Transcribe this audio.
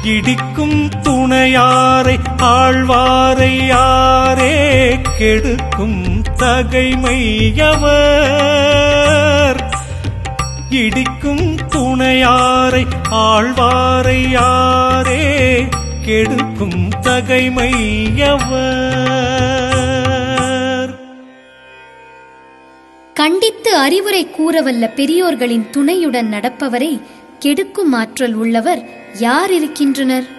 இடிக்கும் துணையாரை ஆழ்வாரை யாரே கெடுக்கும் தகைமையவர் இடிக்கும் துணையாரை ஆழ்வாரை யாரே கெடுக்கும் தகைமையவர் கண்டித்து அறிவுரை கூறவல்ல பெரியோர்களின் துணையுடன் நடப்பவரை கெடுக்கும் ஆற்றல் உள்ளவர் யார் இருக்கின்றனர்